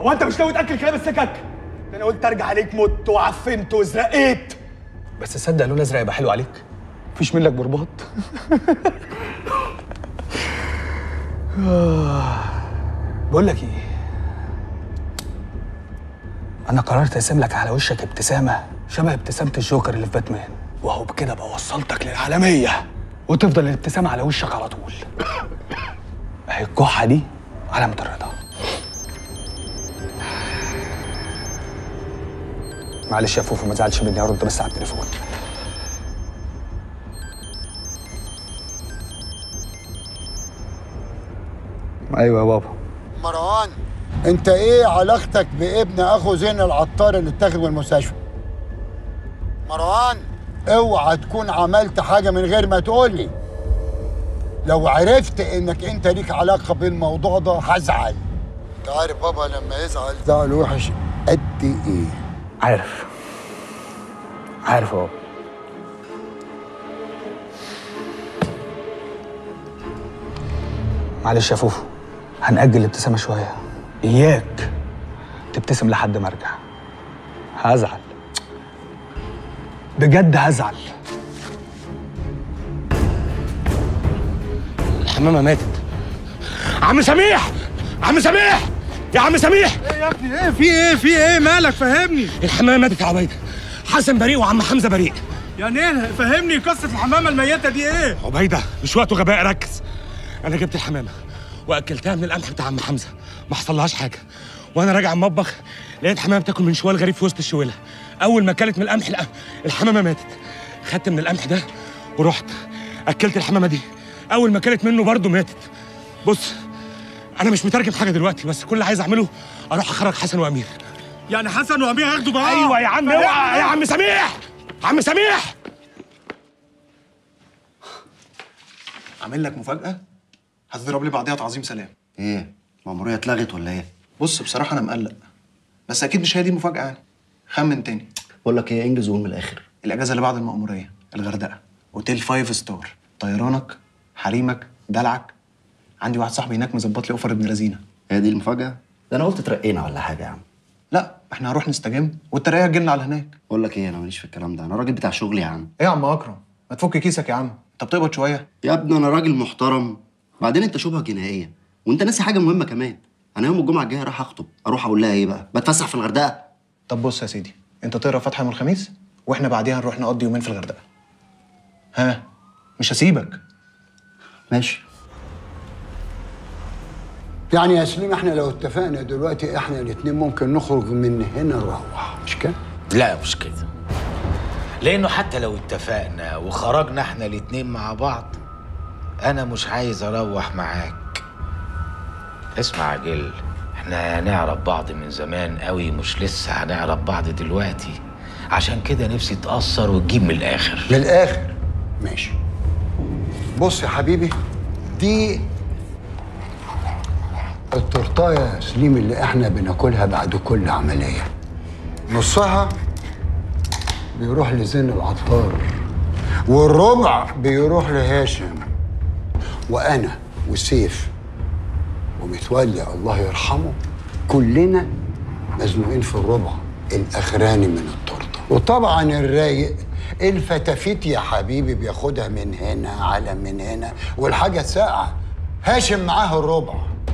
هو انت مش ناوي تاكل كلاب السكك ده انا قلت ارجع عليك مت وعفنت وزرقيت بس تصدق لون ازرق يبقى حلو عليك مفيش منك برباط بقول لك ايه انا قررت ارسم لك على وشك ابتسامه شبه ابتسامه الجوكر اللي في باتمان وهو بكده بقى وصلتك للعالميه وتفضل الابتسامه على وشك على طول اهي الكحه دي علامه الرضا معلش يا فوفو ما تزعلش مني هرد بس على التليفون ايوه يا بابا مروان انت ايه علاقتك بابن اخو زين العطار اللي اتاخد من المستشفى مروان اوعى تكون عملت حاجه من غير ما تقول لي لو عرفت انك انت ليك علاقه بالموضوع ده هزعل انت عارف بابا لما يزعل زعل وحش قد ايه عارف عارف يا بابا معلش يا فوفو هنأجل الابتسامة شوية إياك تبتسم لحد ما أرجع هزعل بجد هزعل الحمامه ماتت عم سميح عم سميح يا عم سميح ايه يا ابني ايه في ايه في ايه مالك فهمني الحمامه ماتت يا عبيده حسن بريء وعم حمزه بريء يعني ايه فهمني قصه الحمامه الميته دي ايه عبيده مش وقت غباء ركز انا جبت الحمامه واكلتها من القمح بتاع عم حمزه ما حصلهاش حاجه وانا راجع المطبخ لقيت حمامه بتاكل من شوال غريب في وسط الشويله اول ما اكلت من القمح الق- الحمامه ماتت خدت من القمح ده ورحت اكلت الحمامه دي اول ما اكلت منه برضه ماتت بص انا مش مترجم حاجه دلوقتي بس كل اللي عايز اعمله اروح اخرج حسن وامير يعني حسن وامير هياخدوا بقى ايوه يا عم اوعى يا عم سميح عم سميح عامل لك مفاجأة هتضرب لي بعديها تعظيم سلام ايه مأمورية اتلغت ولا ايه؟ بص بصراحة أنا مقلق بس أكيد مش هي دي المفاجأة يعني خمن تاني بقول لك ايه انجز وقول من الاخر الأجازة اللي بعد المأمورية الغردقة أوتيل فايف ستار طيرانك حريمك دلعك عندي واحد صاحبي هناك مظبط لي أوفر ابن لذينة هي دي المفاجأة؟ ده انا قلت ترقينا ولا حاجة يا عم لا احنا هنروح نستجم والترقية تجيلنا على هناك بقول لك ايه انا ماليش في الكلام ده انا راجل بتاع شغل يا عم ايه يا عم أكرم ما تفك كيسك يا عم انت بتقبض شوية يا ابني انا راجل محترم بعدين انت شبهه جنائية وانت ناسي حاجة مهمة كمان انا يوم الجمعة الجاية راح اخطب اروح اقول لها ايه بقى؟ بتفسح في الغردقة طب بص يا سيدي انت تقرا فاتحة يوم الخميس واحنا بعديها نروح نقضي يومين في الغردقة ها مش هسيبك ماشي يعني يا سليم احنا لو اتفقنا دلوقتي احنا الاتنين ممكن نخرج من هنا نروح مش كده؟ لا مش كده لانه حتى لو اتفقنا وخرجنا احنا الاتنين مع بعض انا مش عايز اروح معاك اسمع يا جل احنا نعرف بعض من زمان قوي مش لسه هنعرف بعض دلوقتي عشان كده نفسي تأثر وتجيب من الاخر من الاخر ماشي بص يا حبيبي دي التورتايه يا سليم اللي احنا بناكلها بعد كل عمليه نصها بيروح لزين العطار والربع بيروح لهاشم وانا وسيف ومتولي الله يرحمه كلنا مزنوقين في الربع الاخراني من التورته وطبعا الرايق الفتافيت يا حبيبي بياخدها من هنا على من هنا والحاجه ساقعه هاشم معاه الربع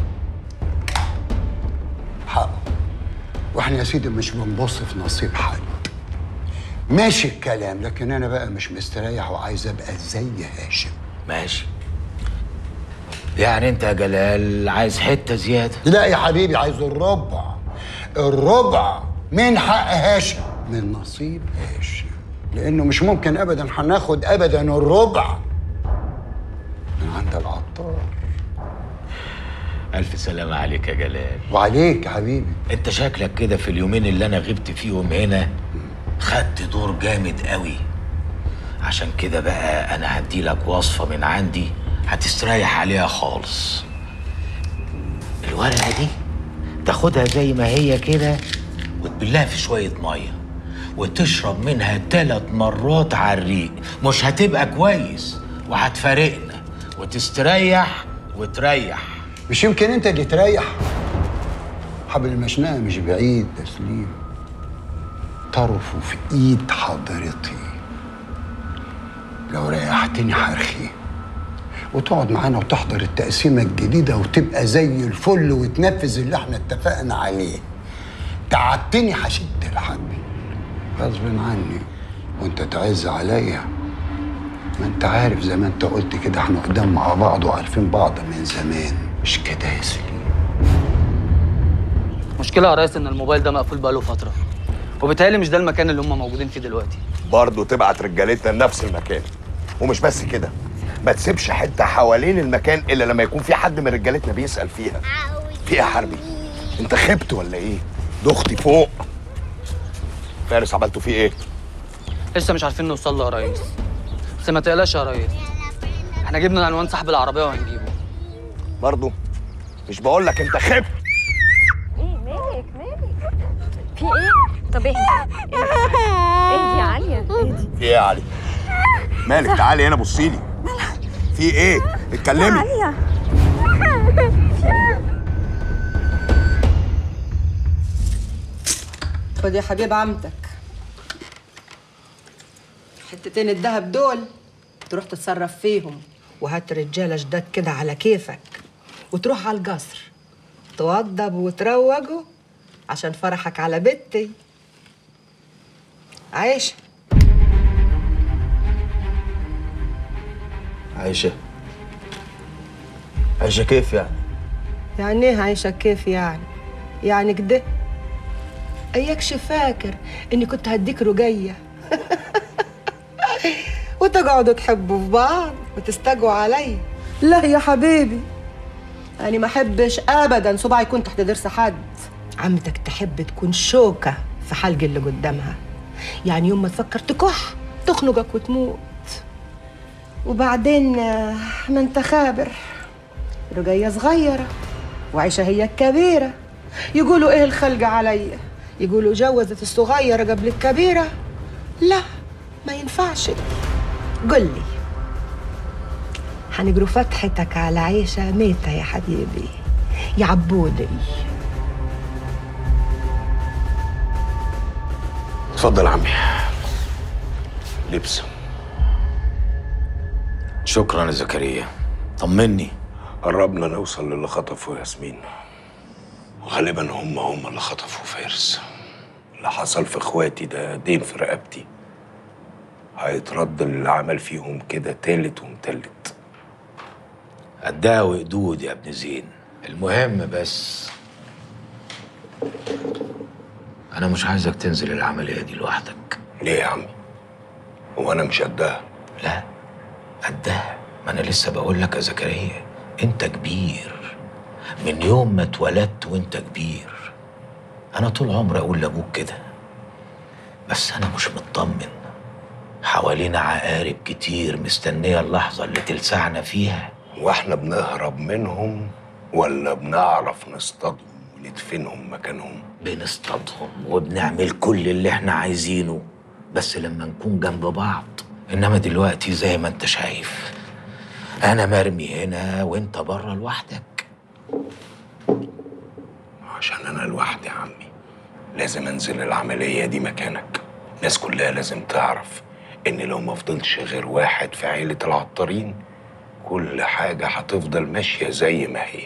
حقه واحنا يا سيدي مش بنبص في نصيب حد ماشي الكلام لكن انا بقى مش مستريح وعايز ابقى زي هاشم ماشي يعني انت يا جلال عايز حته زياده لا يا حبيبي عايز الربع الربع من حق هاشم من نصيب هاشم لانه مش ممكن ابدا هناخد ابدا الربع من عند العطار الف سلامه عليك يا جلال وعليك يا حبيبي انت شكلك كده في اليومين اللي انا غبت فيهم هنا خدت دور جامد قوي عشان كده بقى انا هديلك وصفة من عندي هتستريح عليها خالص الورقة دي تاخدها زي ما هي كده وتبلها في شوية مية وتشرب منها ثلاث مرات على الريق مش هتبقى كويس وهتفارقنا وتستريح وتريح مش يمكن انت اللي تريح حبل المشنقة مش بعيد تسليم طرفه في ايد حضرتي لو ريحتني حرخي وتقعد معانا وتحضر التقسيمة الجديدة وتبقى زي الفل وتنفذ اللي احنا اتفقنا عليه تعبتني هشد الحبل غصب عني وانت تعز عليا ما انت عارف زي ما انت قلت كده احنا قدام مع بعض وعارفين بعض من زمان مش كده يا سليم المشكلة يا ريس إن الموبايل ده مقفول بقاله فترة وبيتهيألي مش ده المكان اللي هم موجودين فيه دلوقتي برضه تبعت رجالتنا لنفس المكان ومش بس كده ما تسيبش حته حوالين المكان الا لما يكون في حد من رجالتنا بيسال فيها في ايه يا حربي انت خبت ولا ايه دختي فوق فارس عملتوا فيه ايه لسه مش عارفين نوصل له يا ريس بس ما تقلقش يا ريس احنا جبنا عنوان صاحب العربية وهنجيبه برضه مش بقول لك انت خبت ايه مالك مالك في ايه طب اهدي اهدي يا عاليه اهدي في ايه يا علي مالك تعالي هنا بصي لي في ايه اتكلمي عاليه خد يا حبيب عمتك حتتين الدهب دول تروح تتصرف فيهم وهات رجاله جداد كده على كيفك وتروح على القصر توضب وتروجوا عشان فرحك على بنتي عايشه عايشة عايشة كيف يعني؟ يعني ايه عايشه كيف يعني يعني كده اياكش فاكر اني كنت هديك رجيه وتقعدوا تحبوا في بعض وتستجوا علي لا يا حبيبي أنا ما أحبش أبدا صباعي يكون تحت ضرس حد عمتك تحب تكون شوكة في حلق اللي قدامها يعني يوم ما تفكر تكح تخنقك وتموت وبعدين آه، ما انت خابر رجية صغيرة وعيشة هي الكبيرة يقولوا ايه الخلق عليا يقولوا جوزت الصغيرة قبل الكبيرة لا ما ينفعش قل لي هنجروا فتحتك على عيشة ميتة يا حبيبي يا عبودي اتفضل يا عمي لبس شكرا يا زكريا طمني قربنا نوصل للي خطفوا ياسمين وغالبا هم هم اللي خطفوا فارس اللي حصل في اخواتي ده دين في رقبتي هيترد اللي عمل فيهم كده تالت ومتلت قدها وقدود يا ابن زين المهم بس انا مش عايزك تنزل العمليه دي لوحدك ليه يا عمي هو انا مش قدها لا قدها ما انا لسه بقول لك يا زكريا انت كبير من يوم ما اتولدت وانت كبير انا طول عمري اقول لابوك كده بس انا مش مطمن حوالينا عقارب كتير مستنيه اللحظه اللي تلسعنا فيها واحنا بنهرب منهم ولا بنعرف نصطادهم وندفنهم مكانهم بنصطادهم وبنعمل كل اللي احنا عايزينه بس لما نكون جنب بعض انما دلوقتي زي ما انت شايف انا مرمي هنا وانت بره لوحدك عشان انا لوحدي يا عمي لازم انزل العملية دي مكانك الناس كلها لازم تعرف ان لو ما فضلش غير واحد في عيلة العطارين كل حاجة هتفضل ماشية زي ما هي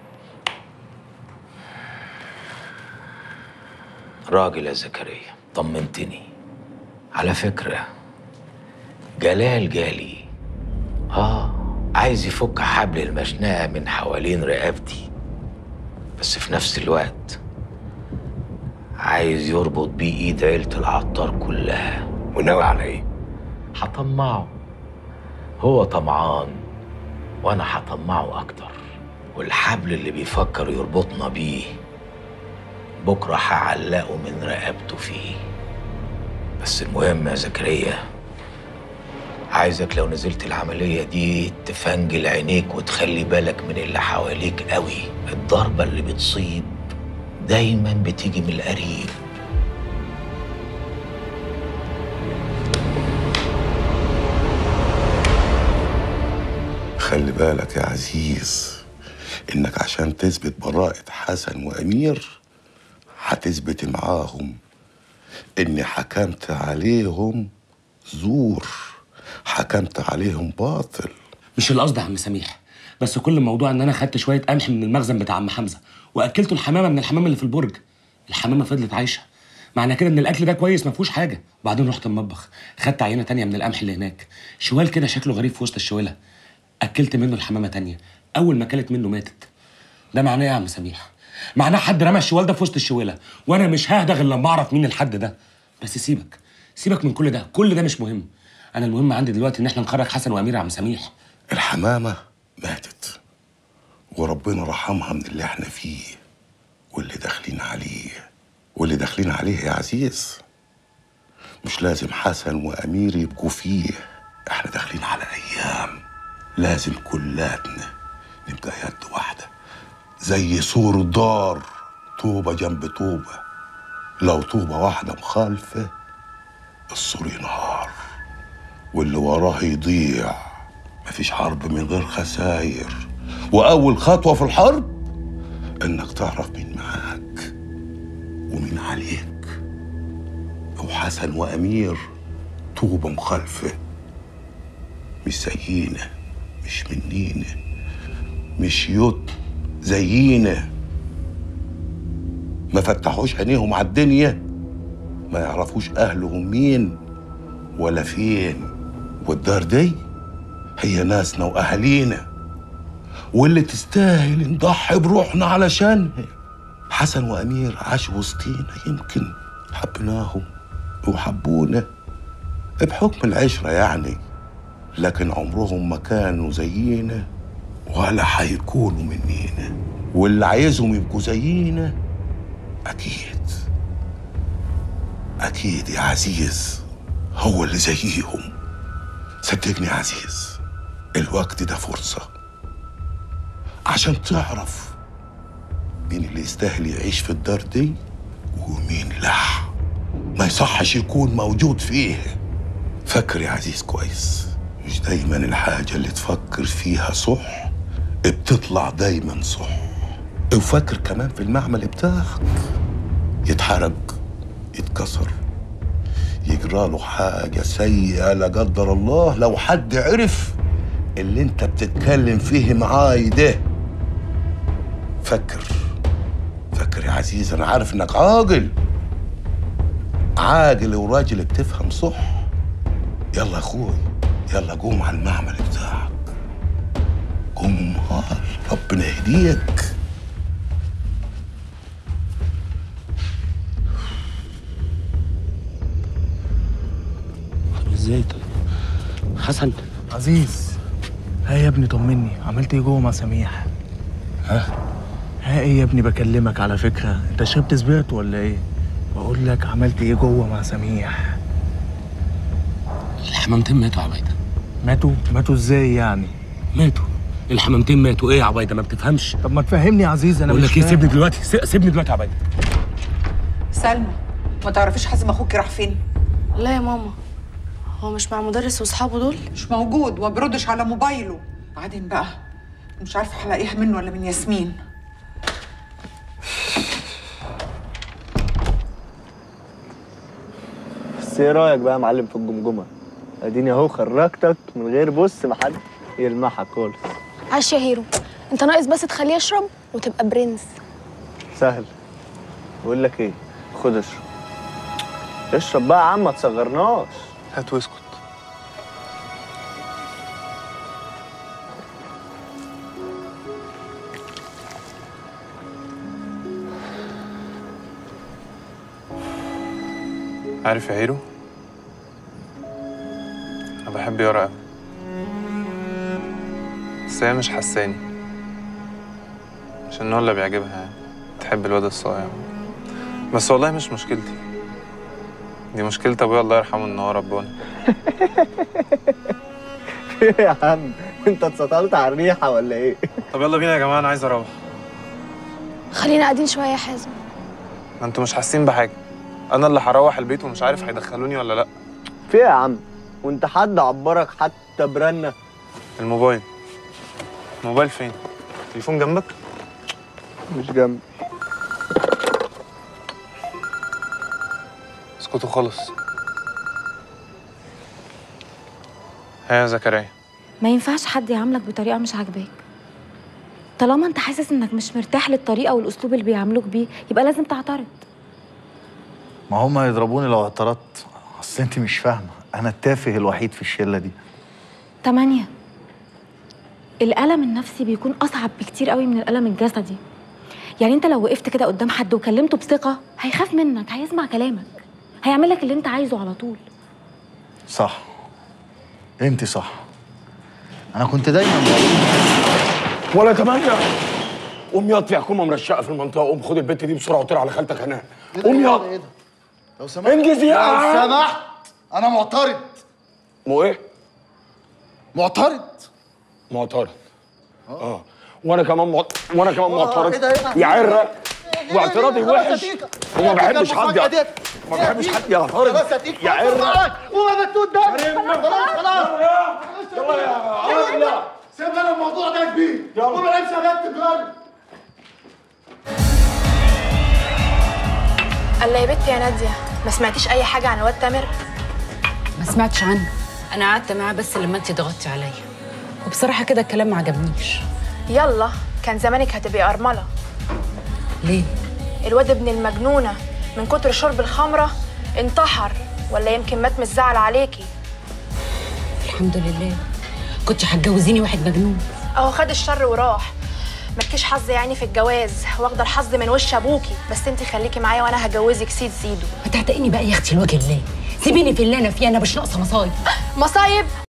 راجل يا زكريا طمنتني على فكرة جلال جالي اه عايز يفك حبل المشنقة من حوالين رقبتي بس في نفس الوقت عايز يربط بيه ايد عيلة العطار كلها وناوي على ايه؟ هطمعه هو طمعان وانا هطمعه اكتر والحبل اللي بيفكر يربطنا بيه بكره هعلقه من رقبته فيه بس المهم يا زكريا عايزك لو نزلت العملية دي تفنجل عينيك وتخلي بالك من اللي حواليك قوي الضربة اللي بتصيب دايما بتيجي من القريب خلي بالك يا عزيز انك عشان تثبت براءة حسن وامير هتثبت معاهم اني حكمت عليهم زور حكمت عليهم باطل مش القصد يا عم سميح بس كل الموضوع ان انا خدت شويه قمح من المخزن بتاع عم حمزه واكلته الحمامه من الحمام اللي في البرج الحمامه فضلت عايشه معنى كده ان الاكل ده كويس ما فيهوش حاجه وبعدين رحت المطبخ خدت عينه تانية من القمح اللي هناك شوال كده شكله غريب في وسط الشواله اكلت منه الحمامه تانية اول ما اكلت منه ماتت ده معناه ايه يا عم سميح معناه حد رمى الشوال ده في وسط الشواله وانا مش ههدى غير لما اعرف مين الحد ده بس سيبك سيبك من كل ده كل ده مش مهم انا المهم عندي دلوقتي ان احنا نخرج حسن وامير يا عم سميح الحمامة ماتت وربنا رحمها من اللي احنا فيه واللي داخلين عليه واللي داخلين عليه يا عزيز مش لازم حسن وأمير يبقوا فيه احنا داخلين على أيام لازم كلاتنا نبقى يد واحدة زي سور الدار طوبة جنب طوبة لو طوبة واحدة مخالفة السور ينهار واللي وراه يضيع مفيش حرب من غير خساير وأول خطوة في الحرب إنك تعرف مين معاك ومين عليك وحسن وأمير طوبة مخالفة مش زينا مش منينا مش يوت زينا ما فتحوش عينيهم على الدنيا ما يعرفوش أهلهم مين ولا فين والدار دي هي ناسنا وأهالينا واللي تستاهل نضحي بروحنا علشانها حسن وأمير عاشوا وسطينا يمكن حبناهم وحبونا بحكم العشرة يعني لكن عمرهم ما كانوا زينا ولا هيكونوا منينا واللي عايزهم يبقوا زينا أكيد أكيد يا عزيز هو اللي زيهم صدقني يا عزيز الوقت ده فرصة عشان تعرف مين اللي يستاهل يعيش في الدار دي ومين لا ما يصحش يكون موجود فيه فكر يا عزيز كويس مش دايما الحاجة اللي تفكر فيها صح بتطلع دايما صح وفكر كمان في المعمل بتاعك يتحرق يتكسر يجرى له حاجة سيئة لا قدر الله لو حد عرف اللي انت بتتكلم فيه معاي ده فكر فكر يا عزيز انا عارف انك عاقل عاقل وراجل بتفهم صح يلا يا اخوي يلا قوم على المعمل بتاعك قوم نهار ربنا يهديك ازاي طيب حسن عزيز ها يا ابني طمني عملت ايه جوه مع سميح ها ها ايه يا ابني بكلمك على فكره انت شربت سبيرت ولا ايه بقول لك عملت ايه جوه مع سميح الحمامتين ماتوا يا عبيده ماتوا ماتوا ازاي يعني ماتوا الحمامتين ماتوا ايه يا عبيده ما بتفهمش طب ما تفهمني يا عزيز انا بقول مش لك ايه فاهم. سيبني دلوقتي س- سيبني دلوقتي يا عبيده سلمى ما تعرفيش حازم اخوك راح فين لا يا ماما هو مش مع مدرس واصحابه دول مش موجود وما بيردش على موبايله بعدين بقى مش عارفه هلاقيها منه ولا من ياسمين بس ايه رايك بقى يا معلم في الجمجمه اديني اهو خرجتك من غير بص ما حد يلمحك خالص عاش يا هيرو انت ناقص بس تخليه يشرب وتبقى برنس سهل بقول لك ايه خد اشرب اشرب بقى يا عم ما تصغرناش هات واسكت عارف يا هيرو انا بحب يارا قوي بس هي مش حساني عشان هو اللي بيعجبها يعني تحب الواد الصايع بس والله مش مشكلتي دي مشكلة ابويا الله يرحمه ان هو رباني ايه يا عم انت اتسطلت على الريحه ولا ايه طب يلا بينا يا جماعة انا عايز اروح خلينا قاعدين شويه يا حازم ما انتوا مش حاسين بحاجة انا اللي هروح البيت ومش عارف هيدخلوني ولا لا في إيه يا عم وانت حد عبرك حتى برنه الموبايل الموبايل فين التليفون جنبك مش جنبي اسكت وخلص ها يا زكريا ما ينفعش حد يعاملك بطريقه مش عاجباك طالما انت حاسس انك مش مرتاح للطريقه والاسلوب اللي بيعاملوك بيه يبقى لازم تعترض ما هم هيضربوني لو اعترضت اصل انت مش فاهمه انا التافه الوحيد في الشله دي تمانية الألم النفسي بيكون أصعب بكتير قوي من الألم الجسدي يعني انت لو وقفت كده قدام حد وكلمته بثقة هيخاف منك هيسمع كلامك هيعمل لك اللي انت عايزه على طول صح انت صح انا كنت دايما بقول ولا تمانية قوم ياض في حكومة مرشقة في المنطقة قوم خد البت دي بسرعة وطير على خالتك هناك قوم ياض لو سمحت انجز يا لو عم. سمحت انا معترض مو ايه؟ معترض معترض اه وانا كمان معت... وانا كمان معترض إيه ده؟ إيه ده؟ يا عرة واعتراضي خلاص وحش أديك. وما أديك بحبش حد المفاجأة يع- ديت. ما بحبش حد يعترض خلاص أديك يا عرة وما بتقول ده خلاص خلاص يلا يا عرة سيب لنا الموضوع ده كبير وما نمشي على التجار الله يا بنتي يا ناديه ما سمعتيش اي حاجه عن الواد تامر ما سمعتش عنه انا قعدت معاه بس لما انت ضغطتي عليا وبصراحه كده الكلام ما عجبنيش يلا كان زمانك هتبقي ارمله ليه الواد ابن المجنونه من كتر شرب الخمره انتحر ولا يمكن مات من الزعل عليكي الحمد لله كنت هتجوزيني واحد مجنون اهو خد الشر وراح مالكيش حظ يعني في الجواز واخده الحظ من وش ابوكي بس انت خليكي معايا وانا هجوزك سيد سيدو ما تعتقني بقى يا اختي لوجه الله سيبيني في اللي انا فيه انا مش ناقصه مصايب مصايب